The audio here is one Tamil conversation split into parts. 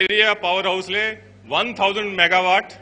பெரிய பவர் ஹவுஸ்ல one thousand megawatt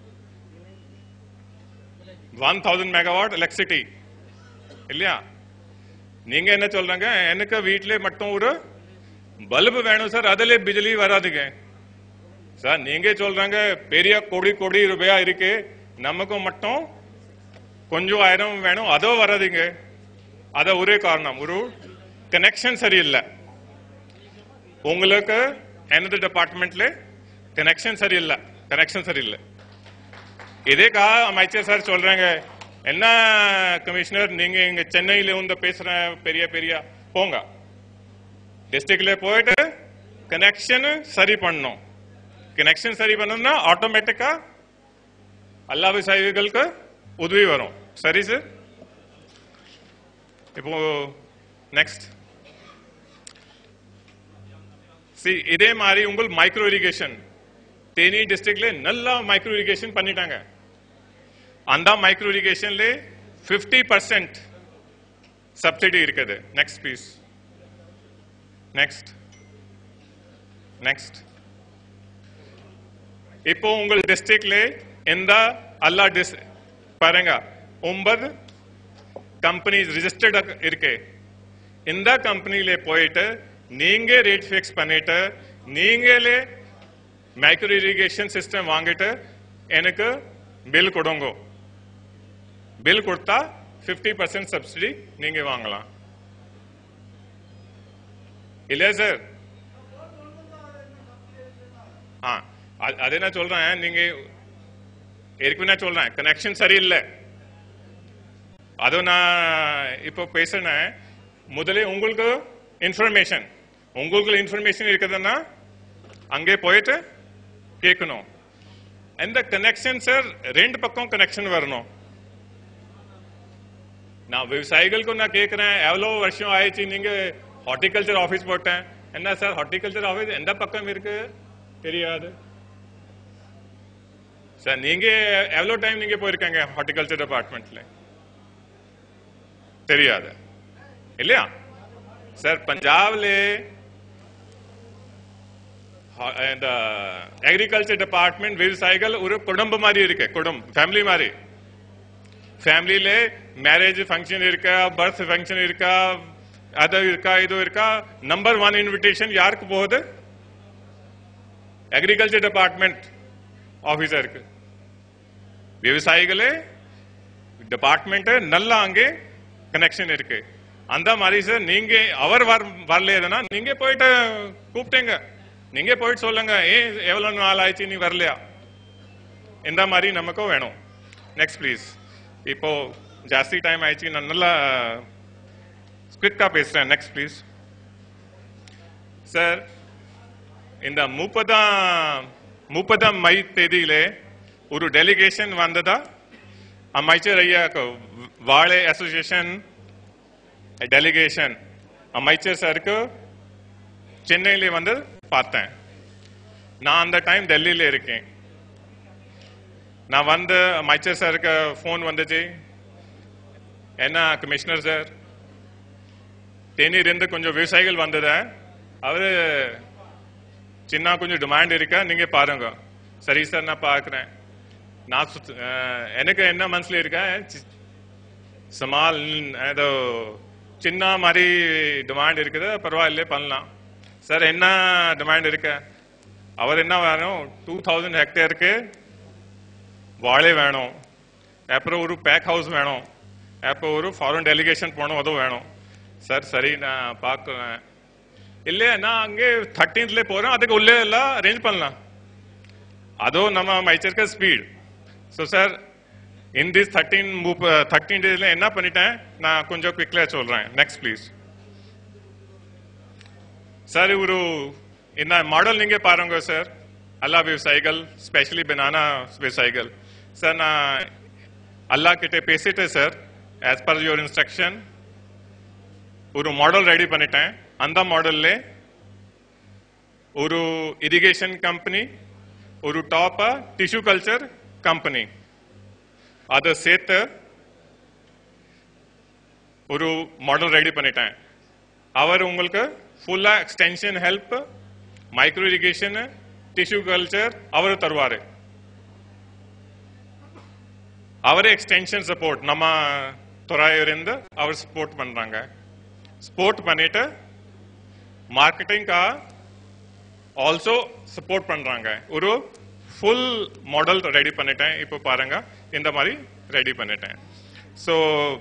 one thousand megawatt electricity இல்லையா நீங்க என்ன சொல்றாங்க எனக்கு வீட்டிலே மட்டும் ஒரு பல்பு வேணும் சார் அதுல பிஜிலி வராதுங்க சார் நீங்க சொல்றாங்க பெரிய கோடி கோடி ரூபாயா இருக்கு நமக்கு மட்டும் கொஞ்சம் ஆயிரம் வேணும் அதோ வராதுங்க அத ஒரே காரணம் ஒரு கனெக்ஷன் சரியில்லை உங்களுக்கு எனது டிபார்ட்மெண்ட்ல கனெக்ஷன் சரியில்லை கனெக்ஷன் சரியில்லை இதேக்கா அமைச்சர் சார் சொல்றாங்க என்ன கமிஷனர் நீங்க இங்க சென்னையில வந்து பேசுற பெரிய பெரிய போங்க டிஸ்ட்ரிக்ட்ல போயிட்டு கனெக்ஷன் சரி பண்ணணும் கனெக்ஷன் சரி பண்ணணும்னா ஆட்டோமேட்டிக்கா எல்லா விவசாயிகளுக்கு உதவி வரும் சரி சார் இப்போ நெக்ஸ்ட் சி இதே மாதிரி உங்கள் மைக்ரோ இரிகேஷன் தேனி டிஸ்ட்ரிக்ட்ல நல்லா மைக்ரோ இரிகேஷன் பண்ணிட்டாங்க அந்த மைக்ரோ இரிகேஷன்ல ஃபிஃப்டி பர்சன்ட் சப்சிடி இருக்குது நெக்ஸ்ட் ப்ளீஸ் நெக்ஸ்ட் நெக்ஸ்ட் இப்போ உங்கள் டிஸ்ட்ரிக்ட்ல எந்த அல்லா டிஸ் பாருங்க ஒன்பது கம்பெனிஸ் ரிஜிஸ்டர்ட் இருக்கு இந்த கம்பெனில போயிட்டு நீங்க ரேட் ஃபிக்ஸ் பண்ணிட்டு நீங்களே மைக்ரோ இரிகேஷன் சிஸ்டம் வாங்கிட்டு எனக்கு பில் கொடுங்க பில் கொடுத்தா 50% பர்சன்ட் சப்சிடி நீங்க வாங்கலாம் இல்லையா சார் ஆ அ- அதே நான் சொல்றேன் நீங்க ஏற்கனவே நான் சொல்றேன் கனெக்ஷன் சரியில்லை அதுவும் நான் இப்போ பேசுனேன் முதலே உங்களுக்கு இன்ஃபர்மேஷன் உங்களுக்கு இன்ஃபர்மேஷன் இருக்குதுன்னா அங்கே போயிட்டு கேட்கணும் இந்த கனெக்ஷன் சார் ரெண்டு பக்கம் கனெக்ஷன் வரணும் நான் விவசாயிகளுக்கு நான் கேட்கிறேன் எவ்வளோ வருஷம் ஆயிடுச்சு நீங்க ஹார்டிகல்ச்சர் ஆஃபீஸ் போட்டேன் என்ன சார் ஹார்டிகல்ச்சர் ஆஃபீஸ் எந்த பக்கம் இருக்கு தெரியாது சார் நீங்க எவ்வளோ டைம் நீங்க போயிருக்காங்க ஹார்டிகல்ச்சர் டிபார்ட்மெண்ட்ல தெரியாது இல்லையா சார் பஞ்சாப்ல இந்த அக்ரிகல்ச்சர் டிபார்ட்மெண்ட் விவசாயிகள் ஒரு குடும்பம் மாதிரி இருக்கு குடும்பம் ஃபேமிலி மாதிரி ஃபேமிலியில மேரேஜ் ஃபங்க்ஷன் இருக்கா பர்த் ஃபங்க்ஷன் இருக்கா அது இருக்கா இது இருக்கா நம்பர் ஒன் இன்விடேஷன் யாருக்கு போகுது அக்ரிகல்ச்சர் டிபார்ட்மெண்ட் ஆபீசருக்கு விவசாயிகளே டிபார்ட்மெண்ட் நல்லா அங்கே கனெக்ஷன் இருக்கு அந்த மாதிரி சார் நீங்க அவர் வர் வரலையதுன்னா நீங்க போயிட்டு கூப்பிட்டேங்க நீங்க போயிட்டு சொல்லுங்க ஏன் எவ்வளவு நாள் ஆயிடுச்சு நீ வரலையா இந்த மாதிரி நமக்கும் வேணும் நெக்ஸ்ட் ப்ளீஸ் இப்போ ஜாஸ்தி டைம் ஆயிடுச்சு நான் நல்லா குவிக்கா பேசுறேன் நெக்ஸ்ட் ப்ளீஸ் சார் இந்த முப்பதாம் முப்பதாம் மை தேதியிலே ஒரு டெலிகேஷன் வந்ததா அமைச்சர் ஐயா வாழை அசோசியேஷன் டெலிகேஷன் அமைச்சர் சாருக்கு சென்னையில வந்து பார்த்தேன் நான் அந்த டைம் டெல்லியில இருக்கேன் நான் வந்து அமைச்சர் சாருக்கு ஃபோன் வந்துச்சு என்ன கமிஷனர் சார் தேநீர் இருந்து கொஞ்சம் விவசாயிகள் வந்தது அவரு சின்ன கொஞ்சம் டிமாண்ட் இருக்கா நீங்க பாருங்க சரி சார் நான் பார்க்கிறேன் நான் சுத்த- அஹ், எனக்கு என்ன மனசுல இருக்கா சி- சமால் ஏதோ சின்ன மாதிரி டிமாண்ட் இருக்குது பரவாயில்ல பண்ணலாம் சார் என்ன டிமாண்ட் இருக்கு அவர் என்ன வேணும் டூ தௌசண்ட் ஹெக்டேருக்கு வாழை வேணும் அப்புறம் ஒரு பேக் ஹவுஸ் வேணும் அப்புறம் ஒரு ஃபாரின் டெலிகேஷன் போகணும் அதுவும் வேணும் சார் சரி நான் பார்க்குறேன் இல்லையா நான் அங்கே ಥರ್ಟೀನ್ತ್ಲೆ போறேன் அதுக்கு உள்ளே எல்லாம் அரேஞ்ச் பண்ணலாம் அதோ நம்ம அமைச்சருக்கு speed so sir in this thirteen thirteen டேஸ்ல என்ன பண்ணிட்டேன் நான் கொஞ்சம் குவிக்லியா சொல்றேன் நெக்ஸ்ட் ப்ளீஸ் சார் ஒரு இந்த மாடல் நீங்க பாருங்க சார் எல்லா விவசாயிகள் ஸ்பெஷலி பனானா விவசாயிகள் சார் நான் அல்லா கிட்ட பேசிட்டேன் sir as per your instruction ஒரு மாடல் ரெடி பண்ணிட்டேன் அந்த மாடல்ல ஒரு இரிகேஷன் கம்பெனி ஒரு டாப் டிஷ்யூ கல்ச்சர் கம்பெனி அதை சேர்த்து ஒரு மாடல் ரெடி பண்ணிட்டேன் அவர் உங்களுக்கு ஃபுல்லா extension help micro irrigation tissue culture ಅವರು ತರುವಾರೆ ಅವರೇ எக்ஸ்டென்ஷன் சப்போர்ட் நம்ம துறையிலிருந்து அவர் சப்போர்ட் பண்றாங்க சப்போர்ட் பண்ணிட்டு மார்க்கெட்டிங் கா ஆல்சோ சப்போர்ட் பண்றாங்க ஒரு ஃபுல் மாடல் ரெடி பண்ணிட்டேன் இப்போ பாருங்க இந்த மாதிரி ரெடி பண்ணிட்டேன் so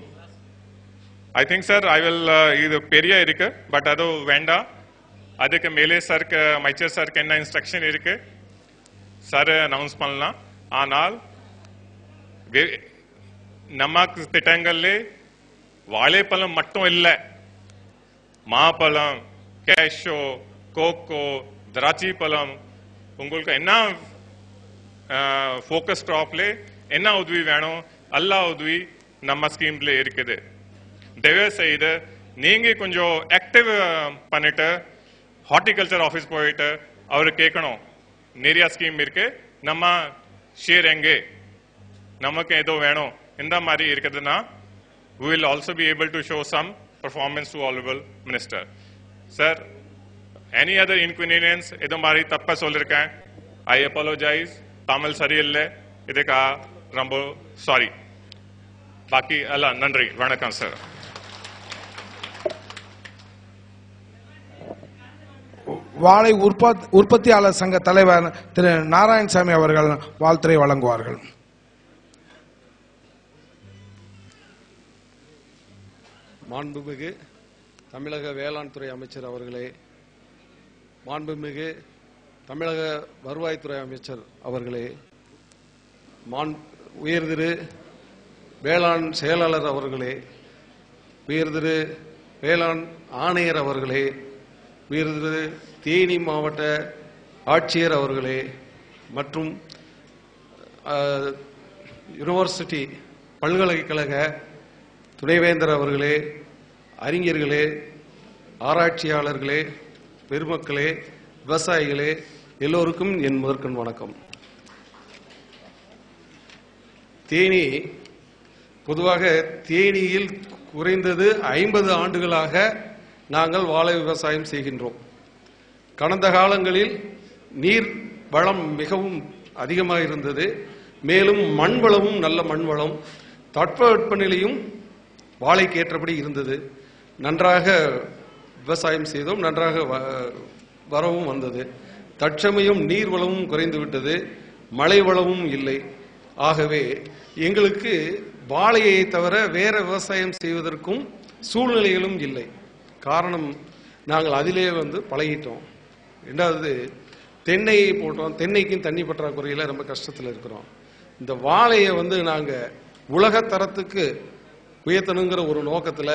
I think sir I will இது பெரிய இருக்கு பட் அது வேண்டாம் அதுக்கு மேலே சருக்கு மைச்சர் சருக்கு என்ன இன்ஸ்ட்ரக்ஷன் இருக்கு சார் அனௌன்ஸ் பண்ணலாம் ஆனால் வே- நம்ம திட்டங்கள்ல வாழைப்பழம் மட்டும் இல்லை மாப்பழம் கேஷோ கோகோ திராட்சை பழம் உங்களுக்கு என்ன ஃபோக்கஸ் க்ராப்ல என்ன உதவி வேணும் எல்லா உதவி நம்ம ஸ்கீம்ல இருக்குது தயவு செய்து நீங்க கொஞ்சம் ஆக்டிவ் பண்ணிட்டு ஹார்டிகல்ச்சர் ஆஃபீஸ் போயிட்டு அவரு கேட்கணும் நிறைய ஸ்கீம் இருக்கு நம்ம ஷேர் எங்கே நமக்கு ஏதோ வேணும் இந்த மாதிரி இருக்குதுன்னா we will also be able to show some performance to honorable minister sir any other inconvenience இது மாதிரி தப்பா சொல்லிருக்கேன் ஐ apologize தமிழ் சரியில்லை இதுக்கா ரொம்ப சாரி பாக்கி எல்லாம் நன்றி வணக்கம் சார் வாழை உற்பத் உற்பத்தியாளர் சங்க தலைவர் திரு நாராயணசாமி அவர்கள் வாழ்த்துரை வழங்குவார்கள் மாண்புமிகு தமிழக வேளாண் துறை அமைச்சர் அவர்களே மாண்புமிகு தமிழக வருவாய்த்துறை அமைச்சர் அவர்களே மாண் உயர்திரு வேளாண் செயலாளர் அவர்களே உயர்திரு வேளாண் ஆணையர் அவர்களே உயர்திரு தேனி மாவட்ட ஆட்சியர் அவர்களே மற்றும் அஹ், யுனிவர்சிட்டி பல்கலைக்கழக துணைவேந்தர் அவர்களே அறிஞர்களே ஆராய்ச்சியாளர்களே பெருமக்களே விவசாயிகளே எல்லோருக்கும் என் முதற்கண் வணக்கம் தேனி பொதுவாக தேனியில் குறைந்தது ஐம்பது ஆண்டுகளாக நாங்கள் வாழை விவசாயம் செய்கின்றோம் கடந்த காலங்களில் நீர் வளம் மிகவும் அதிகமாக இருந்தது மேலும் மண் வளமும் நல்ல மண் வளம் தட்பவெப்பநிலையும் வாழைக்கு ஏற்றபடி இருந்தது நன்றாக விவசாயம் செய்தோம் நன்றாக வ- வரவும் வந்தது தற்சமயம் நீர் வளமும் குறைந்து விட்டது மழை வளமும் இல்லை ஆகவே எங்களுக்கு வாழையை தவிர வேற விவசாயம் செய்வதற்கும் சூழ்நிலைகளும் இல்லை காரணம் நாங்கள் அதிலே வந்து பழகிட்டோம் ரெண்டாவது தென்னையை போட்டோம் தென்னைக்கும் தண்ணி பற்றாக்குறையில ரொம்ப கஷ்டத்தில் இருக்கிறோம் இந்த வாழையை வந்து நாங்க உலக தரத்துக்கு உயர்த்தணுங்கிற ஒரு நோக்கத்துல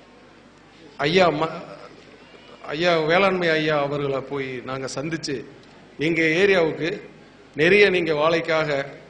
ஐயா ம- ஐயா வேளாண்மை ஐயா அவர்களை போய் நாங்க சந்திச்சு எங்க ஏரியாவுக்கு நிறைய நீங்க வாழைக்காக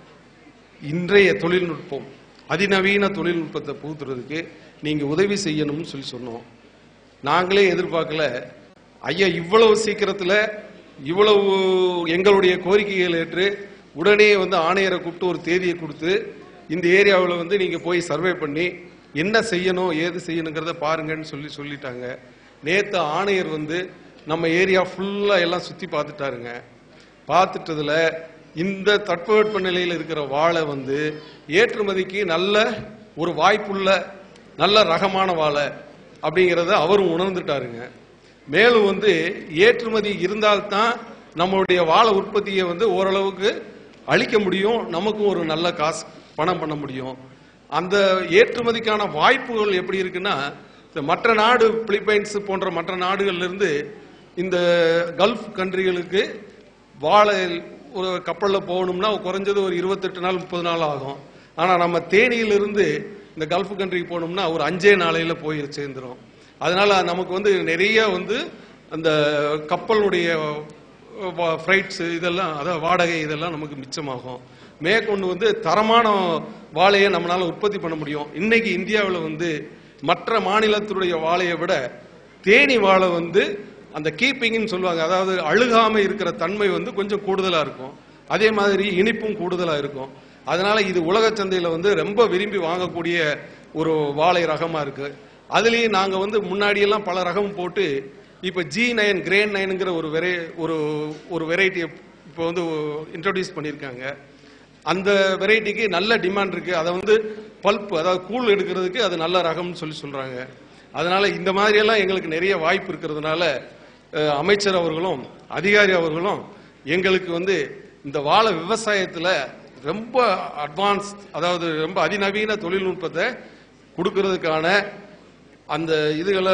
இன்றைய தொழில்நுட்பம் அதிநவீன தொழில்நுட்பத்தை புகுத்துறதுக்கு நீங்க உதவி செய்யணும்னு சொல்லி சொன்னோம் நாங்களே எதிர்பார்க்கல ஐயா இவ்வளவு சீக்கிரத்துல இவ்வளவு எங்களுடைய கோரிக்கைகள் ஏற்று உடனே வந்து ஆணையரை கூப்பிட்டு ஒரு தேதியை கொடுத்து இந்த ஏரியாவில் வந்து நீங்க போய் சர்வே பண்ணி என்ன செய்யணும் ஏது செய்யணுங்கிறத பாருங்கன்னு சொல்லி சொல்லிட்டாங்க நேத்து ஆணையர் வந்து நம்ம ஏரியா ஃபுல்லா எல்லாம் சுத்தி பார்த்துட்டாருங்க பார்த்துட்டதுல இந்த தட்பவெட்ப நிலையில் இருக்கிற வாழை வந்து ஏற்றுமதிக்கு நல்ல ஒரு வாய்ப்புள்ள நல்ல ரகமான வாழை அப்படிங்கிறத அவரும் உணர்ந்துட்டாருங்க மேலும் வந்து ஏற்றுமதி இருந்தால்தான் நம்மளுடைய வாழை உற்பத்தியை வந்து ஓரளவுக்கு அளிக்க முடியும் நமக்கும் ஒரு நல்ல காசு பணம் பண்ண முடியும் அந்த ஏற்றுமதிக்கான வாய்ப்புகள் எப்படி இருக்குன்னா இந்த மற்ற நாடு பிலிப்பைன்ஸ் போன்ற மற்ற நாடுகள்ல இருந்து இந்த கல்ஃப் கண்ட்ரிகளுக்கு வாழை ஒரு கப்பல்ல போகணும்னா குறைஞ்சது ஒரு இருபத்தெட்டு நாள் முப்பது நாள் ஆகும் ஆனா நம்ம தேனியிலிருந்து இந்த கல்ஃப் கண்ட்ரிக்கு போகணும்னா ஒரு அஞ்சே நாளையில போய் சேர்ந்துரும் அதனால நமக்கு வந்து நிறைய வந்து அந்த கப்பலுடைய ஃப்ரைட்ஸ் இதெல்லாம் அதாவது வாடகை இதெல்லாம் நமக்கு மிச்சமாகும் மேற்கொண்டு வந்து தரமான வாழையை நம்மளால உற்பத்தி பண்ண முடியும் இன்னைக்கு இந்தியாவில் வந்து மற்ற மாநிலத்தினுடைய வாழையை விட தேனி வாழை வந்து அந்த கீப்பிங்னு சொல்லுவாங்க அதாவது அழுகாம இருக்கிற தன்மை வந்து கொஞ்சம் கூடுதலா இருக்கும் அதே மாதிரி இனிப்பும் கூடுதலா இருக்கும் அதனால இது உலக சந்தையில வந்து ரொம்ப விரும்பி வாங்கக்கூடிய ஒரு வாழை ரகமா இருக்கு அதுலயும் நாங்க வந்து முன்னாடி எல்லாம் பல ரகம் போட்டு இப்ப ஜி நைன் கிரேன் நைனுங்கிற ஒரு வெரை ஒரு ஒரு வெரைட்டியை இப்போ வந்து இன்ட்ரோடியூஸ் பண்ணியிருக்காங்க அந்த வெரைட்டிக்கு நல்ல டிமாண்ட் இருக்கு அதை வந்து பல்ப் அதாவது கூழ் எடுக்கிறதுக்கு அது நல்ல ரகம்னு சொல்லி சொல்றாங்க அதனால இந்த மாதிரி எல்லாம் எங்களுக்கு நிறைய வாய்ப்பு இருக்கிறதுனால அஹ், அமைச்சர் அவர்களும் அதிகாரி அவர்களும் எங்களுக்கு வந்து இந்த வாழை விவசாயத்துல ரொம்ப அட்வான்ஸ் அதாவது ரொம்ப அதிநவீன தொழில்நுட்பத்தை கொடுக்கறதுக்கான அந்த இதுகளை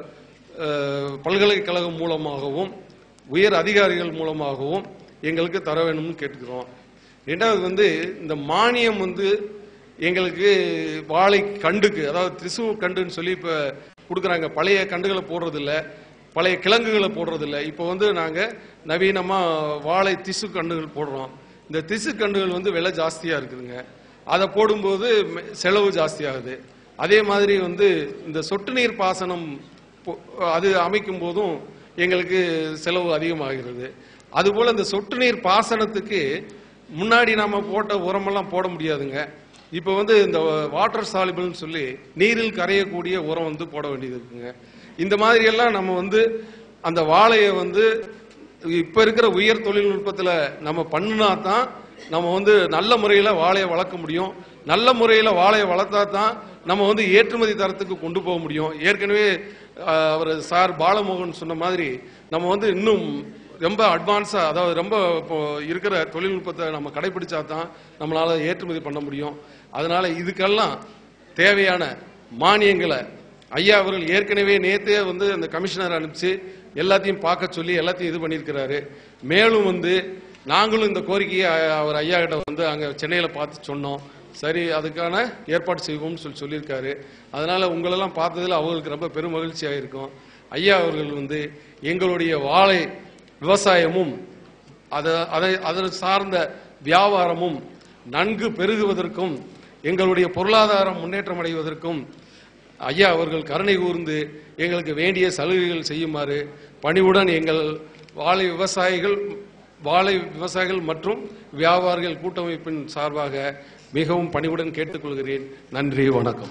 அஹ், பல்கலைக்கழகம் மூலமாகவும் உயர் அதிகாரிகள் மூலமாகவும் எங்களுக்கு தர வேணும்னு கேட்டுக்கிறோம் ரெண்டாவது வந்து இந்த மானியம் வந்து எங்களுக்கு வாழை கண்டுக்கு அதாவது திசு கண்டுன்னு சொல்லி இப்ப கொடுக்குறாங்க பழைய கண்டுகளை போடுறது இல்ல பழைய கிழங்குகளை போடுறது இல்ல இப்போ வந்து நாங்க நவீனமா வாழை திசு கண்டுகள் போடுறோம் இந்த திசு கண்டுகள் வந்து விலை ஜாஸ்தியா இருக்குதுங்க அதை போடும்போது மெ- செலவு ஜாஸ்தியாகுது அதே மாதிரி வந்து இந்த சொட்டு நீர் பாசனம் பொ- அது அமைக்கும் போதும் எங்களுக்கு செலவு அதிகமாகிறது அதுபோல இந்த சொட்டு நீர் பாசனத்துக்கு முன்னாடி நாம போட்ட உரமெல்லாம் போட முடியாதுங்க இப்போ வந்து இந்த வாட்டர் சாலிபிள்னு சொல்லி நீரில் கரையக்கூடிய உரம் வந்து போட வேண்டியது இருக்குங்க இந்த மாதிரி எல்லாம் நம்ம வந்து அந்த வாழையை வந்து இப்ப இருக்கிற உயர் தொழில்நுட்பத்துல நம்ம பண்ணினா தான் நம்ம வந்து நல்ல முறையில வாழையை வளர்க்க முடியும் நல்ல முறையில வாழையை வளர்த்தா தான் நம்ம வந்து ஏற்றுமதி தரத்துக்கு கொண்டு போக முடியும் ஏற்கனவே அஹ், அவர் சார் பாலமோகன் சொன்ன மாதிரி நம்ம வந்து இன்னும் ரொம்ப அட்வான்ஸா அதாவது ரொம்ப இப்போ இருக்கிற தொழில்நுட்பத்தை நம்ம கடைபிடிச்சா தான் நம்மளால ஏற்றுமதி பண்ண முடியும் அதனால இதுக்கெல்லாம் தேவையான மானியங்களை ஐயா அவர்கள் ஏற்கனவே நேத்தே வந்து அந்த கமிஷனர் அனுப்பிச்சு எல்லாத்தையும் பார்க்க சொல்லி எல்லாத்தையும் இது பண்ணியிருக்கிறாரு மேலும் வந்து நாங்களும் இந்த கோரிக்கையை அ- அவர் ஐயா கிட்ட வந்து அங்க சென்னையில பார்த்து சொன்னோம் சரி அதுக்கான ஏற்பாடு செய்வோம்னு சொல்லி சொல்லியிருக்காரு அதனால உங்களெல்லாம் பார்த்ததுல அவங்களுக்கு ரொம்ப பெரும் மகிழ்ச்சியாக இருக்கும் ஐயா அவர்கள் வந்து எங்களுடைய வாழை விவசாயமும் அதை அதை அதன் சார்ந்த வியாபாரமும் நன்கு பெருகுவதற்கும் எங்களுடைய பொருளாதாரம் முன்னேற்றம் அடைவதற்கும் ஐயா அவர்கள் கருணை கூர்ந்து எங்களுக்கு வேண்டிய சலுகைகள் செய்யுமாறு பணிவுடன் எங்கள் வாழை விவசாயிகள் வாழை விவசாயிகள் மற்றும் வியாபாரிகள் கூட்டமைப்பின் சார்பாக மிகவும் பணிவுடன் கேட்டுக்கொள்கிறேன் நன்றி வணக்கம்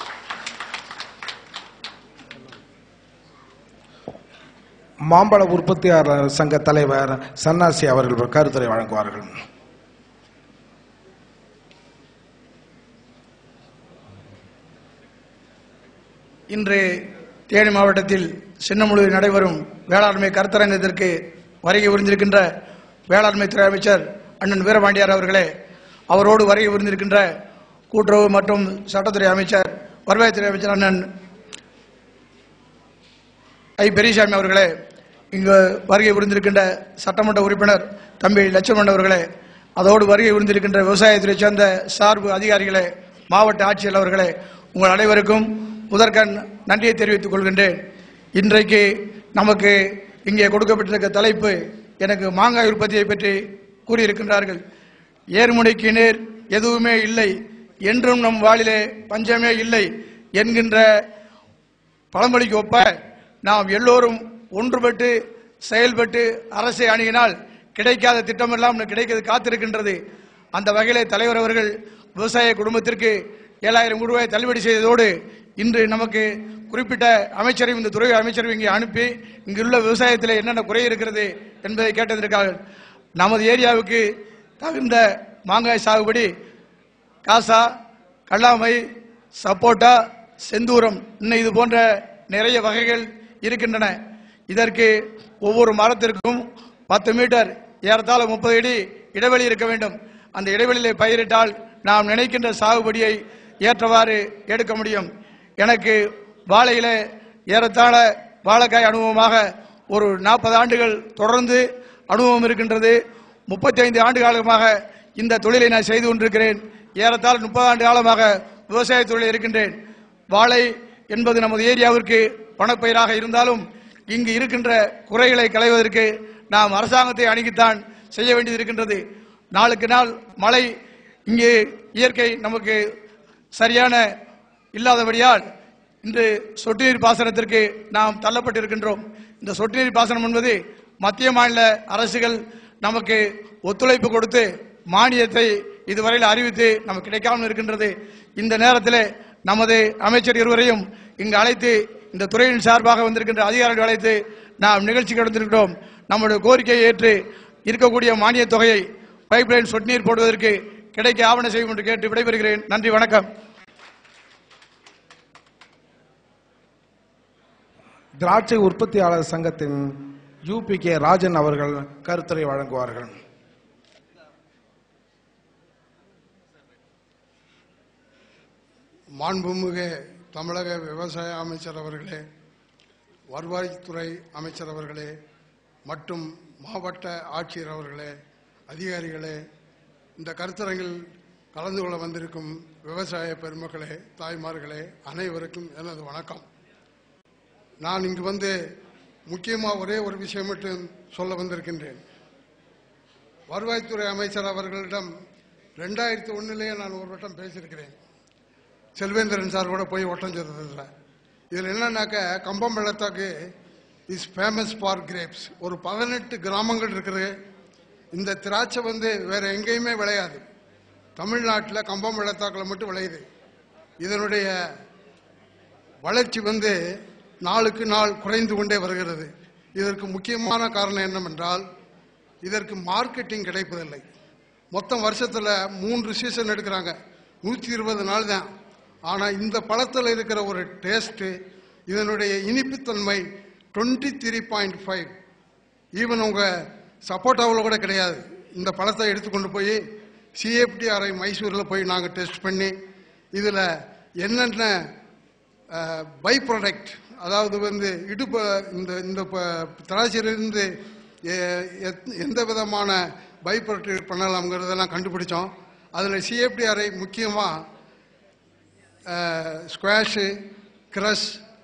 மாம்பழ உற்பத்தியாளர் சங்க தலைவர் சன்னாசி அவர்கள் கருத்துரை வழங்குவார்கள் இன்று தேனி மாவட்டத்தில் சின்னமுழுவில் நடைபெறும் வேளாண்மை கருத்தரங்கத்திற்கு வருகை புரிந்திருக்கின்ற வேளாண்மை துறை அமைச்சர் அண்ணன் வீரபாண்டியார் அவர்களே அவரோடு வருகை புரிந்திருக்கின்ற கூட்டுறவு மற்றும் சட்டத்துறை அமைச்சர் வருவாய்த்துறை அமைச்சர் அண்ணன் ஐ பெரியசாமி அவர்களே இங்கு வருகை புரிந்திருக்கின்ற சட்டமன்ற உறுப்பினர் தம்பி லட்சுமணன் அவர்களே அதோடு வருகை புரிந்திருக்கின்ற விவசாயத்துறை சேர்ந்த சார்பு அதிகாரிகளே மாவட்ட ஆட்சியர் அவர்களே உங்கள் அனைவருக்கும் முதற்கண் நன்றியை தெரிவித்துக் கொள்கின்றேன் இன்றைக்கு நமக்கு இங்கே கொடுக்கப்பட்டிருக்க தலைப்பு எனக்கு மாங்காய் உற்பத்தியை பற்றி கூறியிருக்கின்றார்கள் ஏர்முனைக்கு நேர் எதுவுமே இல்லை என்றும் நம் வாளிலே பஞ்சமே இல்லை என்கின்ற பழமொழிக்கு ஒப்ப நாம் எல்லோரும் ஒன்றுபட்டு செயல்பட்டு அரசை அணுகினால் கிடைக்காத திட்டமெல்லாம் நமக்கு கிடைக்கிறது காத்திருக்கின்றது அந்த வகையிலே தலைவர் அவர்கள் விவசாய குடும்பத்திற்கு ஏழாயிரம் ரூபாய் தள்ளுபடி செய்ததோடு இன்று நமக்கு குறிப்பிட்ட அமைச்சரையும் இந்த துறை அமைச்சரையும் இங்கே அனுப்பி இங்குள்ள விவசாயத்தில் என்னென்ன குறை இருக்கிறது என்பதை கேட்டதற்காக நமது ஏரியாவுக்கு தகுந்த மாங்காய் சாகுபடி காசா கல்லாமை சப்போட்டா செந்தூரம் இன்னும் இது போன்ற நிறைய வகைகள் இருக்கின்றன இதற்கு ஒவ்வொரு மரத்திற்கும் பத்து மீட்டர் ஏறத்தாழ முப்பது அடி இடைவெளி இருக்க வேண்டும் அந்த இடைவெளியிலே பயிரிட்டால் நாம் நினைக்கின்ற சாகுபடியை ஏற்றவாறு எடுக்க முடியும் எனக்கு வாழையில ஏறத்தாழ வாழைக்காய் அனுபவமாக ஒரு நாற்பது ஆண்டுகள் தொடர்ந்து அனுபவம் இருக்கின்றது முப்பத்தி ஐந்து ஆண்டு காலமாக இந்த தொழிலை நான் செய்து கொண்டிருக்கிறேன் ஏறத்தாழ முப்பது ஆண்டு காலமாக விவசாய தொழிலில் இருக்கின்றேன் வாழை என்பது நமது ஏரியாவிற்கு பணப்பயிராக இருந்தாலும் இங்கு இருக்கின்ற குறைகளை களைவதற்கு நாம் அரசாங்கத்தை அணுகித்தான் செய்ய வேண்டியது இருக்கின்றது நாளுக்கு நாள் மழை இங்கே இயற்கை நமக்கு சரியான இல்லாதபடியால் இன்று சொட்டு நீர் பாசனத்திற்கு நாம் தள்ளப்பட்டிருக்கின்றோம் இந்த சொட்டு நீர் பாசனம் என்பது மத்திய மாநில அரசுகள் நமக்கு ஒத்துழைப்பு கொடுத்து மானியத்தை இதுவரையில் அறிவித்து நமக்கு கிடைக்காமல் இருக்கின்றது இந்த நேரத்தில் நமது அமைச்சர் இருவரையும் இங்கு அழைத்து இந்த துறையின் சார்பாக வந்திருக்கின்ற அதிகாரிகள் அழைத்து நாம் நிகழ்ச்சி கடந்திருக்கிறோம் நம்முடைய கோரிக்கையை ஏற்று இருக்கக்கூடிய மானிய தொகையை பைப்லைன் சொட்டு நீர் போடுவதற்கு கிடைக்க ஆவண செய்யும் என்று கேட்டு விடைபெறுகிறேன் நன்றி வணக்கம் திராட்சை உற்பத்தியாளர் சங்கத்தின் யூபி கே ராஜன் அவர்கள் கருத்துரை வழங்குவார்கள் மாண்புமிகு தமிழக விவசாய அமைச்சர் அவர்களே வருவாய்த்துறை அமைச்சர் அவர்களே மற்றும் மாவட்ட ஆட்சியர் அவர்களே அதிகாரிகளே இந்த கருத்தரங்கில் கலந்து கொள்ள வந்திருக்கும் விவசாய பெருமக்களே தாய்மார்களே அனைவருக்கும் எனது வணக்கம் நான் இங்கு வந்து முக்கியமாக ஒரே ஒரு விஷயம் மட்டும் சொல்ல வந்திருக்கின்றேன் வருவாய்த்துறை அமைச்சர் அவர்களிடம் ரெண்டாயிரத்தி ஒன்றிலேயே நான் ஒரு வட்டம் பேசியிருக்கிறேன் செல்வேந்திரன் சார் கூட போய் ஒட்டம் சேர்த்ததில்ல இதில் என்னன்னாக்க கம்பம் வெள்ளத்தாக்கு இஸ் ஃபேமஸ் ஃபார் கிரேப்ஸ் ஒரு பதினெட்டு கிராமங்கள் இருக்குது இந்த திராட்சை வந்து வேற எங்கேயுமே விளையாது தமிழ்நாட்டில் கம்பம் வெள்ளத்தாக்கில் மட்டும் விளையுது இதனுடைய வளர்ச்சி வந்து நாளுக்கு நாள் குறைந்து கொண்டே வருகிறது இதற்கு முக்கியமான காரணம் என்னவென்றால் இதற்கு மார்க்கெட்டிங் கிடைப்பதில்லை மொத்தம் வருஷத்தில் மூன்று சீசன் எடுக்கிறாங்க நூற்றி இருபது நாள் தான் ஆனால் இந்த பழத்தில் இருக்கிற ஒரு டேஸ்ட்டு இதனுடைய இனிப்புத்தன்மை twenty three point five even உங்கள் சப்போட்டாவில் கூட கிடையாது இந்த பழத்தை எடுத்துக்கொண்டு போய் சிஎஃப்டிஆர்ஐ மைசூரில் போய் நாங்கள் டெஸ்ட் பண்ணி இதில் என்னென்ன பை ப்ராடக்ட் அதாவது வந்து இடுப்பு இந்த இந்த ப- திராட்சையிலிருந்து எ- எத்- எந்த விதமான பை ப்ராடக்ட் பண்ணலாம்ங்கிறதெல்லாம் கண்டுபிடிச்சோம் அதில் சிஎஃப்டிஆர்ஐ முக்கியமாக ஸ்குவாஷு க்ரஷ்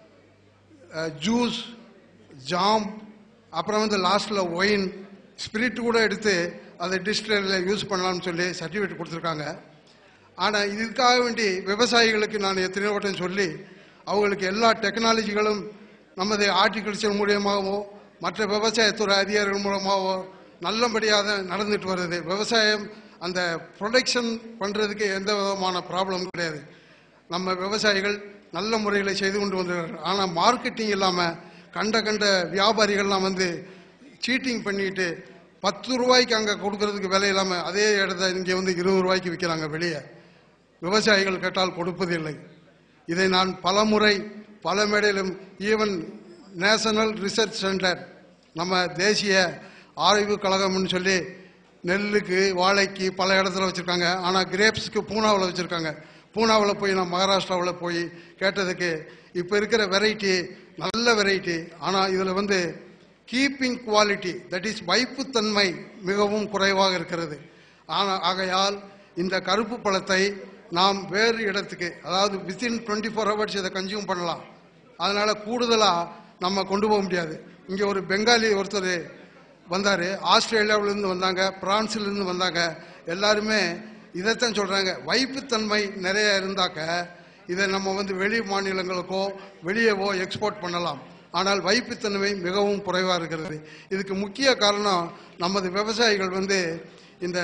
ஜூஸ் ஜாம் அப்புறம் வந்து லாஸ்ட்டில் ஒயின் ஸ்பிரிட் கூட எடுத்து அதை டிஸ்டிலரியில் யூஸ் பண்ணலாம்னு சொல்லி சர்டிஃபிகேட் கொடுத்துருக்காங்க ஆனால் இதுக்காக வேண்டி விவசாயிகளுக்கு நான் எத்தனையோ வட்டம் சொல்லி அவங்களுக்கு எல்லா டெக்னாலஜிகளும் நமது ஆர்டிகல்ச்சர் மூலியமாகவோ மற்ற விவசாயத்துறை அதிகாரிகள் மூலமாகவோ நல்லபடியாக நடந்துட்டு வருது விவசாயம் அந்த ப்ரொடக்ஷன் பண்ணுறதுக்கு எந்த விதமான ப்ராப்ளம் கிடையாது நம்ம விவசாயிகள் நல்ல முறையில் செய்து கொண்டு வந்திருக்காங்க ஆனால் மார்க்கெட்டிங் இல்லாமல் கண்ட கண்ட வியாபாரிகள்லாம் வந்து சீட்டிங் பண்ணிட்டு பத்து ரூபாய்க்கு அங்கே கொடுக்கறதுக்கு விலை இல்லாமல் அதே இடத்த இங்கே வந்து இருபது ரூபாய்க்கு விற்கிறாங்க வெளியே விவசாயிகள் கேட்டால் கொடுப்பதில்லை இதை நான் பலமுறை பல மேடையிலும் ஈவன் நேஷனல் ரிசர்ச் சென்டர் நம்ம தேசிய ஆய்வு கழகம்னு சொல்லி நெல்லுக்கு வாழைக்கு பல இடத்துல வச்சுருக்காங்க ஆனால் கிரேப்ஸ்க்கு பூனாவில் வச்சுருக்காங்க பூனாவில் போய் நான் மகாராஷ்டிராவில் போய் கேட்டதுக்கு இப்போ இருக்கிற வெரைட்டி நல்ல வெரைட்டி ஆனால் இதில் வந்து கீப்பிங் குவாலிட்டி தட் இஸ் வைப்புத்தன்மை மிகவும் குறைவாக இருக்கிறது ஆனால் ஆகையால் இந்த கருப்பு பழத்தை நாம் வேறு இடத்துக்கு அதாவது வித்தின் டுவெண்ட்டி ஃபோர் ஹவர்ஸ் இதை கன்சியூம் பண்ணலாம் அதனால கூடுதலாக நம்ம கொண்டு போக முடியாது இங்கே ஒரு பெங்காலி ஒருத்தர் வந்தார் ஆஸ்திரேலியாவிலேருந்து வந்தாங்க பிரான்ஸ்லேருந்து வந்தாங்க எல்லாருமே இதைத்தான் சொல்கிறாங்க வைப்புத்தன்மை நிறைய இருந்தாக்க இதை நம்ம வந்து வெளி மாநிலங்களுக்கோ வெளியவோ எக்ஸ்போர்ட் பண்ணலாம் ஆனால் வைப்புத்தன்மை மிகவும் குறைவாக இருக்கிறது இதுக்கு முக்கிய காரணம் நமது விவசாயிகள் வந்து இந்த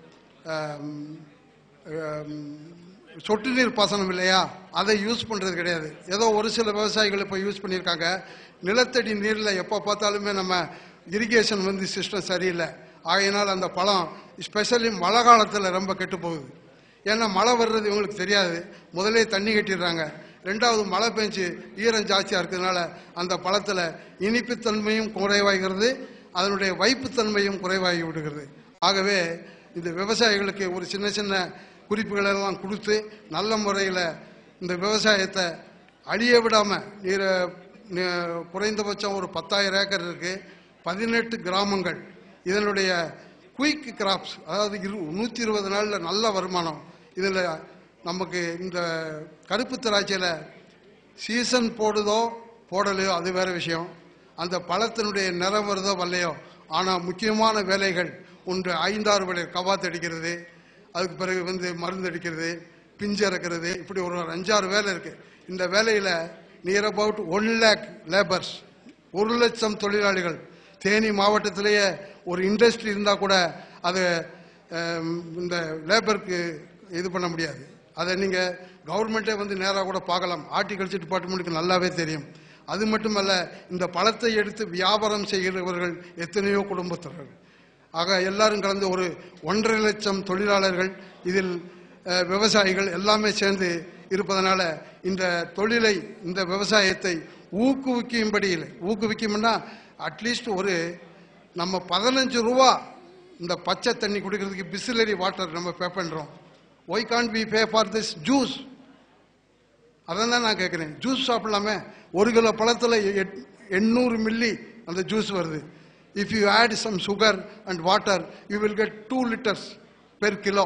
ஆம், ஆம், சொட்டு நீர் பாசனம் இல்லையா அதை யூஸ் பண்ணுறது கிடையாது ஏதோ ஒரு சில விவசாயிகள் இப்போ யூஸ் பண்ணியிருக்காங்க நிலத்தடி நீரில் எப்போ பார்த்தாலுமே நம்ம இரிகேஷன் வந்து சிஸ்டம் சரியில்லை ஆகையினால் அந்த பழம் ஸ்பெஷலி மழை காலத்தில் ரொம்ப கெட்டு போகுது ஏன்னா மழை வர்றது இவங்களுக்கு தெரியாது முதலே தண்ணி கட்டிடுறாங்க ரெண்டாவது மழை பெஞ்சு ஈரம் ஜாஸ்தியாக இருக்கிறதுனால அந்த பழத்தில் இனிப்புத்தன்மையும் குறைவாகிறது அதனுடைய வைப்புத்தன்மையும் குறைவாகி விடுகிறது ஆகவே இந்த விவசாயிகளுக்கு ஒரு சின்ன சின்ன குறிப்புகள் எல்லாம் கொடுத்து நல்ல முறையில் இந்த விவசாயத்தை அழிய விடாமல் நீரை நி- குறைந்தபட்சம் ஒரு பத்தாயிரம் ஏக்கர் இருக்கு பதினெட்டு கிராமங்கள் இதனுடைய குயிக் கிராப்ஸ் அதாவது இரு நூற்றி இருபது நாளில் நல்ல வருமானம் இதில் நமக்கு இந்த கருப்பு திராட்சையில் சீசன் போடுதோ போடலையோ அது வேற விஷயம் அந்த பழத்தினுடைய நிறம் வருதோ வரலையோ ஆனால் முக்கியமான வேலைகள் ஒன்று ஐந்தாறு வேலை கவாத்து அடிக்கிறது அதுக்கு பிறகு வந்து மருந்து அடிக்கிறது பிஞ்சு இறக்கிறது இப்படி ஒரு ஒரு அஞ்சாறு வேலை இருக்கு இந்த வேலையில் near about one lakh labours ஒரு லட்சம் தொழிலாளிகள் தேனி மாவட்டத்திலேயே ஒரு இண்டஸ்ட்ரி இருந்தால் கூட அது அம், இந்த லேபருக்கு இது பண்ண முடியாது அதை நீங்கள் கவர்மெண்ட்டே வந்து நேராக கூட பார்க்கலாம் ஹார்டிகல்ச்சர் டிபார்ட்மெண்ட்டுக்கு நல்லாவே தெரியும் அது மட்டுமல்ல இந்த பழத்தை எடுத்து வியாபாரம் செய்கிறவர்கள் எத்தனையோ குடும்பத்தினர்கள் ஆக எல்லாரும் கலந்து ஒரு ஒன்றரை லட்சம் தொழிலாளர்கள் இதில் அஹ், விவசாயிகள் எல்லாமே சேர்ந்து இருப்பதனால இந்த தொழிலை இந்த விவசாயத்தை ஊக்குவிக்கும்படி இல்லை ஊக்குவிக்கும்னா அட்லீஸ்ட் ஒரு நம்ம பதினஞ்சு ரூபா இந்த பச்சை தண்ணி குடிக்கிறதுக்கு பிஸ்லரி வாட்டர் நம்ம பே பண்றோம் why can't we pay for this juice அதான் தான் நான் கேட்குறேன் ஜூஸ் சாப்பிடலாமே ஒரு கிலோ பழத்தில் எண்ணூறு மில்லி அந்த ஜூஸ் வருது if you add some sugar and water you will get two litres per kilo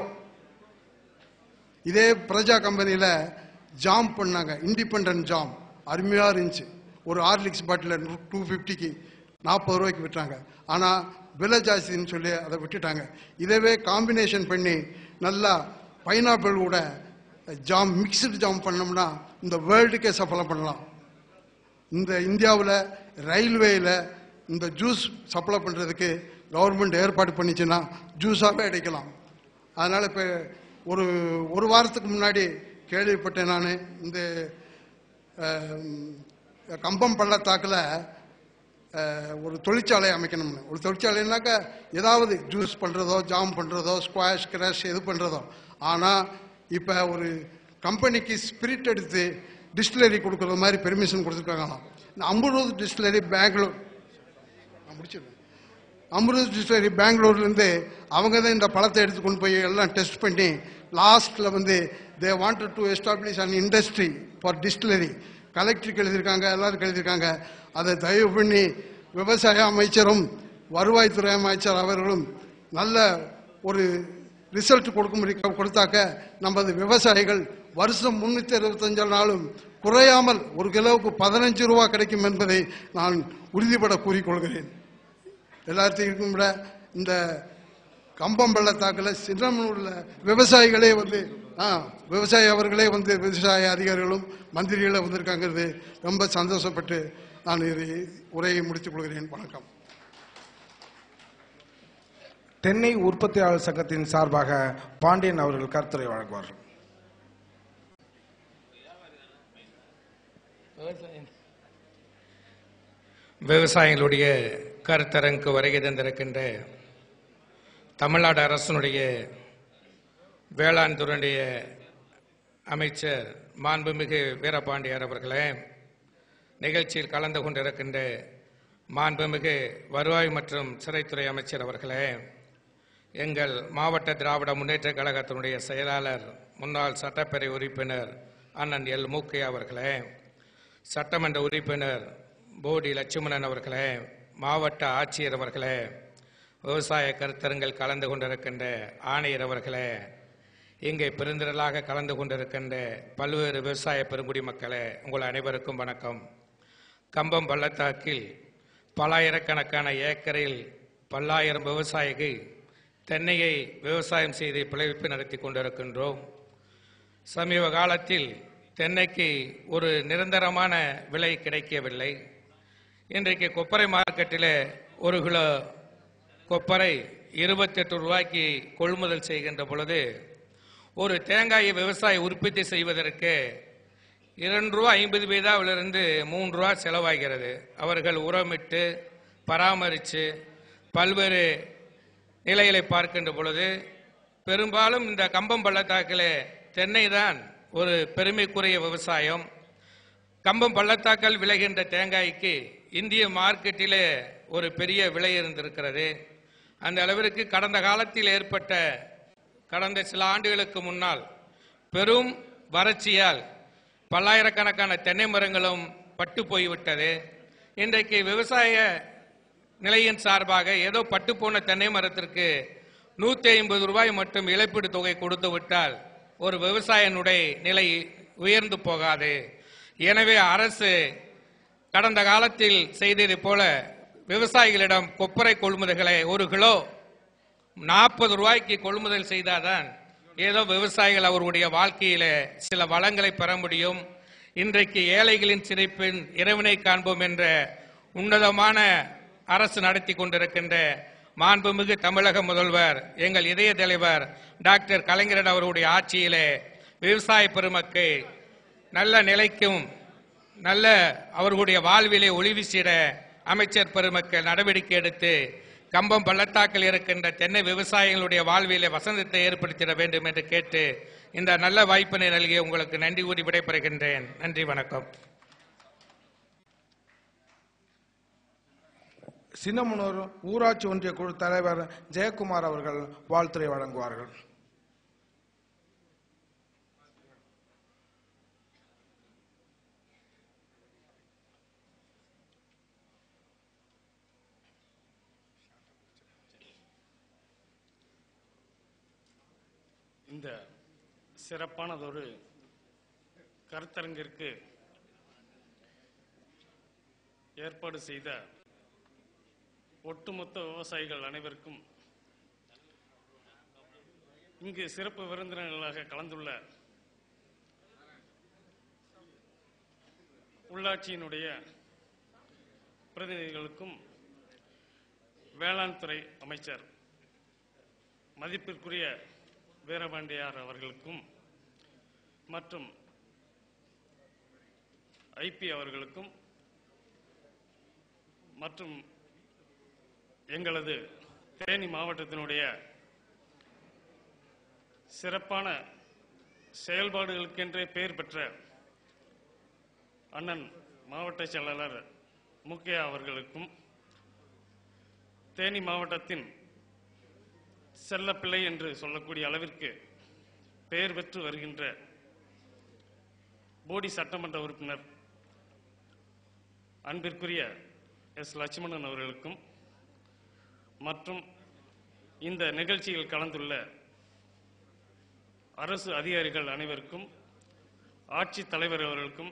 இதே பிரஜா கம்பெனியில் ஜாம் பண்ணாங்க இண்டிபெண்ட் ஜாம் அருமையாக இருந்துச்சு ஒரு ஹார்லிக்ஸ் பாட்டில் டூ ஃபிஃப்டிக்கு நாற்பது ரூபாய்க்கு விட்டாங்க ஆனால் விலை ஜாஸ்தின்னு சொல்லி அதை விட்டுட்டாங்க இதவே காம்பினேஷன் பண்ணி நல்லா பைனாப்பிள் கூட ஜாம் மிக்சடு ஜாம் பண்ணோம்னா இந்த வேர்ல்டுக்கே சஃபலை பண்ணலாம் இந்த இந்தியாவில் ரயில்வேயில் இந்த ஜூஸ் சப்ளை பண்ணுறதுக்கு கவர்மெண்ட் ஏற்பாடு பண்ணிச்சுன்னா ஜூஸாகவே அடைக்கலாம் அதனால் இப்போ ஒரு ஒரு வாரத்துக்கு முன்னாடி கேள்விப்பட்டேன் நான் இந்த அஹ், கம்பம் பள்ளத்தாக்கில் அஹ், ஒரு தொழிற்சாலை அமைக்கணும்னு ஒரு தொழிற்சாலைனாக்கா ஏதாவது ஜூஸ் பண்ணுறதோ ஜாம் பண்ணுறதோ ஸ்குவாஷ் கிராஷ் எது பண்ணுறதோ ஆனால் இப்போ ஒரு கம்பெனிக்கு ஸ்பிரிட் எடுத்து டிஸ்டிலரி கொடுக்குற மாதிரி பெர்மிஷன் கொடுத்துருக்காங்களாம் இந்த அம்புரோது டிஸ்டிலரி பெங்களூர் நான் முடிச்சிடுறேன் அம்ருத் டிஸ்டிலரி பெங்களூர்லேருந்து அவங்க தான் இந்த பழத்தை எடுத்து கொண்டு போய் எல்லாம் டெஸ்ட் பண்ணி லாஸ்ட்டில் வந்து they wanted to establish an industry for distillery கலெக்டருக்கு எழுதியிருக்காங்க எல்லாருக்கும் எழுதியிருக்காங்க அதை தயவு பண்ணி விவசாய அமைச்சரும் வருவாய்த்துறை அமைச்சர் அவர்களும் நல்ல ஒரு ரிசல்ட் கொடுக்கும்படி கொடுத்தாக்க நமது விவசாயிகள் வருஷம் முன்னூத்தி அறுபத்தஞ்சு நாளும் குறையாமல் ஒரு கிலோவுக்கு பதினஞ்சு ரூபா கிடைக்கும் என்பதை நான் உறுதிபட கூறிக்கொள்கிறேன் எல்லாத்தையும் விட இந்த கம்பம் பள்ளத்தாக்கில் சின்னமனூர்ல விவசாயிகளே வந்து ஆ விவசாயி அவர்களே வந்து விவசாய அதிகாரிகளும் மந்திரிகளும் வந்திருக்காங்கிறது ரொம்ப சந்தோஷப்பட்டு நான் இதை உரையை முடித்துக் கொள்கிறேன் வணக்கம் தென்னை உற்பத்தியாளர் சங்கத்தின் சார்பாக பாண்டியன் அவர்கள் கருத்துரை வழங்குவார்கள் விவசாயிகளுடைய கருத்தரங்கு வருகை தந்திருக்கின்ற தமிழ்நாடு அரசினுடைய வேளாண் துறையுடைய அமைச்சர் மாண்புமிகு வீரபாண்டியர் அவர்களே நிகழ்ச்சியில் கலந்து கொண்டிருக்கின்ற மாண்புமிகு வருவாய் மற்றும் சிறைத்துறை அமைச்சர் அவர்களே எங்கள் மாவட்ட திராவிட முன்னேற்ற கழகத்தினுடைய செயலாளர் முன்னாள் சட்டப்பேரவை உறுப்பினர் அண்ணன் எல் மூக்கே அவர்களே சட்டமன்ற உறுப்பினர் போடி லட்சுமணன் அவர்களே மாவட்ட ஆட்சியர் அவர்களே விவசாய கருத்தரங்கில் கலந்து கொண்டிருக்கின்ற ஆணையர் அவர்களே இங்கே பெருந்திரளாக கலந்து கொண்டிருக்கின்ற பல்வேறு விவசாய பெருங்குடி மக்களே உங்கள் அனைவருக்கும் வணக்கம் கம்பம் பள்ளத்தாக்கில் பல்லாயிரக்கணக்கான ஏக்கரில் பல்லாயிரம் விவசாயிகள் தென்னையை விவசாயம் செய்து பிழைப்பு நடத்தி கொண்டிருக்கின்றோம் சமீப காலத்தில் தென்னைக்கு ஒரு நிரந்தரமான விலை கிடைக்கவில்லை இன்றைக்கு கொப்பரை மார்க்கெட்டில் ஒரு கிலோ கொப்பரை இருபத்தெட்டு ரூபாய்க்கு கொள்முதல் செய்கின்ற பொழுது ஒரு தேங்காயை விவசாயி உற்பத்தி செய்வதற்கு இரண்டு ரூபா ஐம்பது பைசாவிலிருந்து மூன்று ரூபா செலவாகிறது அவர்கள் உரமிட்டு பராமரித்து பல்வேறு நிலைகளை பார்க்கின்ற பொழுது பெரும்பாலும் இந்த கம்பம் பள்ளத்தாக்கில் தென்னை தான் ஒரு பெருமைக்குரிய விவசாயம் கம்பம் பள்ளத்தாக்கல் விளைகின்ற தேங்காய்க்கு இந்திய மார்க்கெட்டிலே ஒரு பெரிய விலை இருந்திருக்கிறது அந்த அளவிற்கு கடந்த காலத்தில் ஏற்பட்ட கடந்த சில ஆண்டுகளுக்கு முன்னால் பெரும் வறட்சியால் பல்லாயிரக்கணக்கான தென்னை மரங்களும் பட்டு போய்விட்டது இன்றைக்கு விவசாய நிலையின் சார்பாக ஏதோ பட்டு போன தென்னை மரத்திற்கு நூத்தி ஐம்பது ரூபாய் மட்டும் இழப்பீடு தொகை கொடுத்து விட்டால் ஒரு விவசாயனுடைய நிலை உயர்ந்து போகாது எனவே அரசு கடந்த காலத்தில் செய்ததைப் போல விவசாயிகளிடம் கொப்பரை கொள்முதல்களை ஒரு கிலோ நாற்பது ரூபாய்க்கு கொள்முதல் செய்தாதான் ஏதோ விவசாயிகள் அவருடைய வாழ்க்கையில சில வளங்களை பெற முடியும் இன்றைக்கு ஏழைகளின் சிரிப்பின் இறைவனை காண்போம் என்ற உன்னதமான அரசு நடத்தி கொண்டிருக்கின்ற மாண்புமிகு தமிழக முதல்வர் எங்கள் இதய தலைவர் டாக்டர் கலைஞரன் அவருடைய ஆட்சியிலே விவசாய பெருமக்கள் நல்ல நிலைக்கும் நல்ல அவர்களுடைய வாழ்விலே ஒளி வீசிட அமைச்சர் பெருமக்கள் நடவடிக்கை எடுத்து கம்பம் பள்ளத்தாக்கில் இருக்கின்ற தென்னை விவசாயிகளுடைய வாழ்விலே வசந்தத்தை ஏற்படுத்திட வேண்டும் என்று கேட்டு இந்த நல்ல வாய்ப்பினை நல்கிய உங்களுக்கு நன்றி கூறி விடைபெறுகின்றேன் நன்றி வணக்கம் சின்னமனூர் ஊராட்சி ஒன்றிய குழு தலைவர் ஜெயக்குமார் அவர்கள் வாழ்த்துரை வழங்குவார்கள் இந்த சிறப்பானதொரு கருத்தரங்கிற்கு ஏற்பாடு செய்த ஒட்டுமொத்த விவசாயிகள் அனைவருக்கும் இங்கு சிறப்பு விருந்தினர்களாக கலந்துள்ள உள்ளாட்சியினுடைய பிரதிநிதிகளுக்கும் வேளாண் துறை அமைச்சர் மதிப்பிற்குரிய வீரபாண்டியார் அவர்களுக்கும் மற்றும் ஐபி அவர்களுக்கும் மற்றும் எங்களது தேனி மாவட்டத்தினுடைய சிறப்பான செயல்பாடுகளுக்கென்றே பெயர் பெற்ற அண்ணன் மாவட்ட செயலாளர் முக்கியா அவர்களுக்கும் தேனி மாவட்டத்தின் செல்லப்பிள்ளை என்று சொல்லக்கூடிய அளவிற்கு பெயர் பெற்று வருகின்ற போடி சட்டமன்ற உறுப்பினர் அன்பிற்குரிய எஸ் லட்சுமணன் அவர்களுக்கும் மற்றும் இந்த நிகழ்ச்சியில் கலந்துள்ள அரசு அதிகாரிகள் அனைவருக்கும் ஆட்சித் தலைவர் அவர்களுக்கும்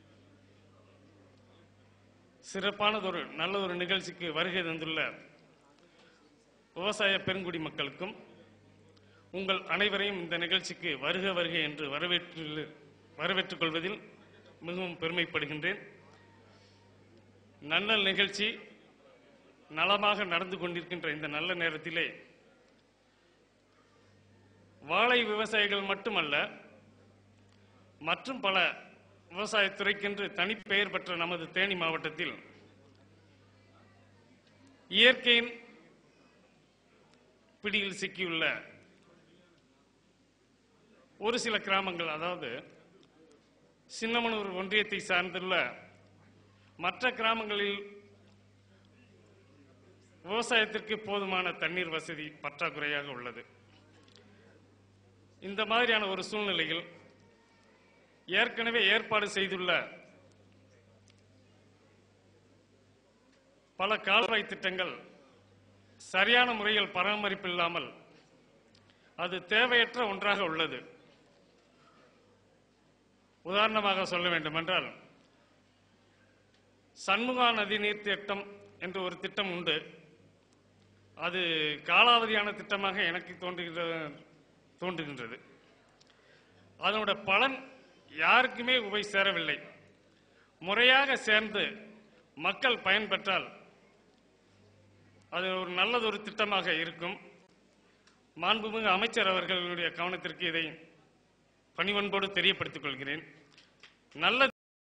சிறப்பானதொரு நல்லதொரு நிகழ்ச்சிக்கு வருகை தந்துள்ள விவசாய பெருங்குடி மக்களுக்கும் உங்கள் அனைவரையும் இந்த நிகழ்ச்சிக்கு வருக வருக என்று வரவேற்று வரவேற்றுக் கொள்வதில் மிகவும் பெருமைப்படுகின்றேன் நல்ல நிகழ்ச்சி நலமாக நடந்து கொண்டிருக்கின்ற இந்த நல்ல நேரத்திலே வாழை விவசாயிகள் மட்டுமல்ல மற்றும் பல விவசாயத்துறைக்கென்று தனிப்பெயர் பெற்ற நமது தேனி மாவட்டத்தில் இயற்கையின் பிடியில் சிக்கியுள்ள ஒரு சில கிராமங்கள் அதாவது சின்னமனூர் ஒன்றியத்தை சார்ந்துள்ள மற்ற கிராமங்களில் விவசாயத்திற்கு போதுமான தண்ணீர் வசதி பற்றாக்குறையாக உள்ளது இந்த மாதிரியான ஒரு சூழ்நிலையில் ஏற்கனவே ஏற்பாடு செய்துள்ள பல கால்வாய் திட்டங்கள் சரியான முறையில் பராமரிப்பு இல்லாமல் அது தேவையற்ற ஒன்றாக உள்ளது உதாரணமாக சொல்ல வேண்டுமென்றால் சண்முகா நதி நீர் திட்டம் என்று ஒரு திட்டம் உண்டு அது காலாவதியான திட்டமாக எனக்கு தோன்றுகிற தோன்றுகின்றது அதனோட பலன் யாருக்குமே போய் சேரவில்லை முறையாக சேர்ந்து மக்கள் பயன்பெற்றால் அது ஒரு நல்லதொரு திட்டமாக இருக்கும் மாண்புமிகு அமைச்சர் அவர்களுடைய கவனத்திற்கு இதை பணிவன்போடு தெரியப்படுத்திக் கொள்கிறேன் நல்ல